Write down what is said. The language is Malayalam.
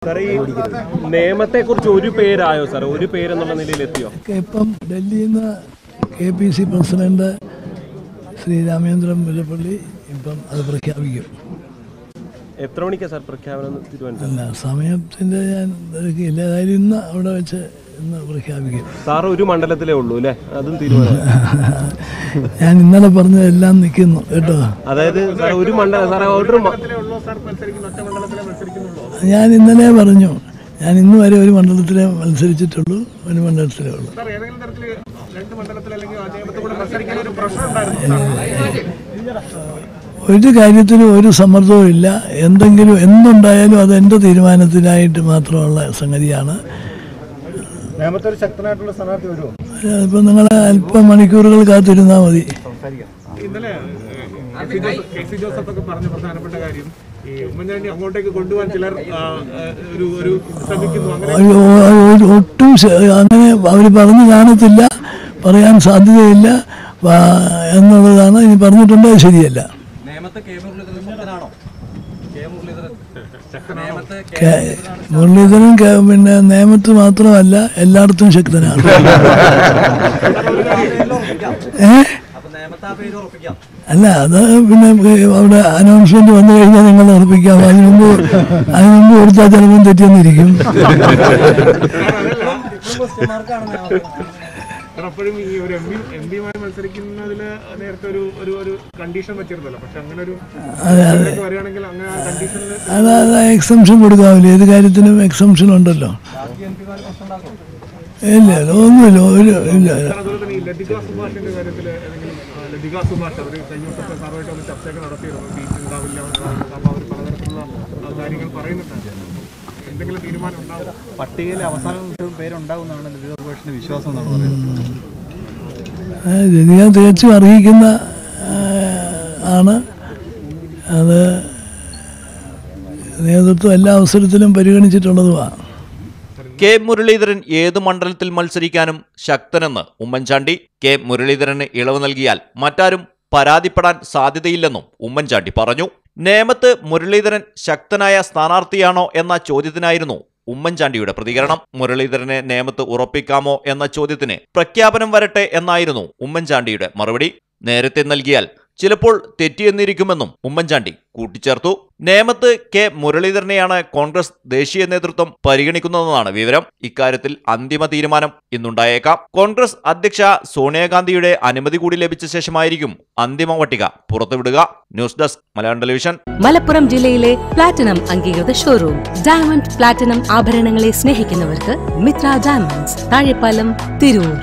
സാറേ ഈ നിയമത്തെ കുറിച്ച് ഒരു പേരായോ സാർ ഒരു പേരെന്നുള്ള നിലയിൽ എത്തിയോ ഇപ്പം ഡൽഹിയിൽ നിന്ന് K P C president Shri Ramendran Mullappally ഇപ്പം അത് പ്രഖ്യാപിക്കും എത്ര മണിക്കാണ് സാർ പ്രഖ്യാപനം തീരുമാനിച്ചത് അല്ല സമയത്തിൻ്റെ ഞാൻ തിരക്കില്ല ഏതായാലും ഇന്ന് അവിടെ വെച്ച് ഇന്ന് പ്രഖ്യാപിക്കും സാർ ഒരു മണ്ഡലത്തിലേ ഉള്ളൂ അല്ലേ അതും തീരുമാനം ഞാൻ ഇന്നലെ പറഞ്ഞതെല്ലാം നിൽക്കുന്നു കേട്ടോ അതായത് സാർ ഒരു മണ്ഡലം സാറേ ഒരു മ- ഞാൻ ഇന്നലെ പറഞ്ഞു ഞാൻ ഇന്ന് വരെ ഒരു മണ്ഡലത്തിലേ മത്സരിച്ചിട്ടുള്ളൂ ഒരു മണ്ഡലത്തിലേ ഉള്ളൂ ഒരു കാര്യത്തിലും ഒരു സമ്മർദ്ദവും ഇല്ല എന്തെങ്കിലും എന്തുണ്ടായാലും അത് എൻ്റെ തീരുമാനത്തിനായിട്ട് മാത്രമുള്ള സംഗതിയാണ് നേമത്തെ ഒരു ശക്തനായിട്ടുള്ള സ്ഥാനാർത്ഥി വരുമോ അതിപ്പോൾ നിങ്ങൾ അല്പം മണിക്കൂറുകൾ കാത്തിരുന്നാൽ മതി ഇന്നലെ K C Joseph- K C Joseph ഒക്കെ പറഞ്ഞ പ്രധാനപ്പെട്ട കാര്യം ഈ ഉമ്മൻചാണ്ടി അങ്ങോട്ടേക്ക് കൊണ്ടുപോകാൻ ചിലർ ആ, ആ, ഒരു ഒരു ശ്രമിക്കുന്നു അങ്ങനെ അയ്യോ, ഒരു ഒട്ടും ശ- അങ്ങനെ അവർ പറഞ്ഞു കാണത്തില്ല പറയാൻ സാധ്യതയില്ല വാ- എന്നുള്ളതാണ് ഇനി പറഞ്ഞിട്ടുണ്ട് അത് ശരിയല്ല നേമത്തെ കെ മുരളീധരൻ ശക്തനാണോ കെ മുരളീധരൻ നേമത്തെ കെ- മുരളീധരൻ കെ- പിന്നെ നേമത്ത് മാത്രമല്ല എല്ലായിടത്തും ശക്തനാണ് ഏ അപ്പൊ നേമത്തെ ആ പേര് ഉറപ്പിക്കാം അല്ല അത് പിന്നെ അവിടെ അനൗൺസ്മെന്റ് വന്നു കഴിഞ്ഞാൽ നിങ്ങൾ ഉറപ്പിക്കാം അതിന് മുമ്പ് അതിന് മുമ്പ് കൊടുത്താൽ ചിലപ്പം തെറ്റിയെന്നിരിക്കും എപ്പോഴും ഈ ഒരു എം പി എം പിമാർ മത്സരിക്കുന്നതിൽ നേരത്തെ ഒരു ഒരു ഒരു കണ്ടീഷൻ വെച്ചിരുന്നല്ലോ പക്ഷെ അങ്ങനെ ഒരു അതെ അതെ ഇതിലേക്ക് വരികയാണെങ്കിൽ അങ്ങനെ ആ കണ്ടീഷനിൽ അത് അത് എക്സംഷൻ കൊടുക്കാവില്ല ഏത് കാര്യത്തിനും എക്സംഷൻ ഉണ്ടല്ലോ ഇല്ല ഇല്ല, ഒന്നുമില്ല ഒരു ഇല്ല അതുപോലെ തന്നെ ഈ ലതിക സുഭാഷിന്റെ കാര്യത്തിൽ ഏതെങ്കിലും ആ, ലതിക സുഭാഷ് അവർ കഴിഞ്ഞ ദിവസത്തെ സാറുമായിട്ട് ഒന്ന് ചർച്ചയൊക്കെ നടത്തിയിരുന്നു സീറ്റ് ഉണ്ടാവില്ല ഉണ്ടാവില്ല. അപ്പോൾ അവർ പലതരത്തിലുള്ള ആ, കാര്യങ്ങൾ പറയുന്നുണ്ടായിരുന്നു എന്തെങ്കിലും തീരുമാനം ഉണ്ടാവും പട്ടികയിൽ അവസാന നിമിഷവും പേരുണ്ടാവുമെന്നാണ് ലളിത സുഭാഷിന്റെ വിശ്വാസം എന്നാണ് പറയുന്നത് ജനിക തികച്ചും അർഹിക്കുന്ന ആ, ആണ് അത് നേതൃത്വം എല്ലാ അവസരത്തിലും പരിഗണിച്ചിട്ടുള്ളതുമാണ് കെ മുരളീധരൻ ഏതു മണ്ഡലത്തിൽ മത്സരിക്കാനും ശക്തനെന്ന് ഉമ്മൻചാണ്ടി കെ മുരളീധരന് ഇളവ് നൽകിയാൽ മറ്റാരും പരാതിപ്പെടാൻ സാധ്യതയില്ലെന്നും ഉമ്മൻചാണ്ടി പറഞ്ഞു നേമത്ത് മുരളീധരൻ ശക്തനായ സ്ഥാനാർത്ഥിയാണോ എന്ന ചോദ്യത്തിനായിരുന്നു ഉമ്മൻചാണ്ടിയുടെ പ്രതികരണം മുരളീധരനെ നേമത്ത് ഉറപ്പിക്കാമോ എന്ന ചോദ്യത്തിന് പ്രഖ്യാപനം വരട്ടെ എന്നായിരുന്നു ഉമ്മൻചാണ്ടിയുടെ മറുപടി നേരത്തെ നൽകിയാൽ ചിലപ്പോൾ തെറ്റിയെന്നിരിക്കുമെന്നും ഉമ്മൻചാണ്ടി കൂട്ടിച്ചേർത്തു നേമത്ത് കെ മുരളീധരനെയാണ് കോൺഗ്രസ് ദേശീയ നേതൃത്വം പരിഗണിക്കുന്നതെന്നാണ് വിവരം ഇക്കാര്യത്തിൽ അന്തിമ തീരുമാനം ഇന്നുണ്ടായേക്കാം കോൺഗ്രസ് അധ്യക്ഷ സോണിയാഗാന്ധിയുടെ അനുമതി കൂടി ലഭിച്ച ശേഷമായിരിക്കും അന്തിമ പട്ടിക പുറത്തുവിടുക news desk Malayalam television Malappuram ജില്ലയിലെ പ്ലാറ്റിനം അംഗീകൃത ഷോറൂം ഡയമണ്ട് പ്ലാറ്റിനം ആഭരണങ്ങളെ സ്നേഹിക്കുന്നവർക്ക് മിത്ര ഡയമണ്ട്സ് താഴെപ്പാലം തിരൂർ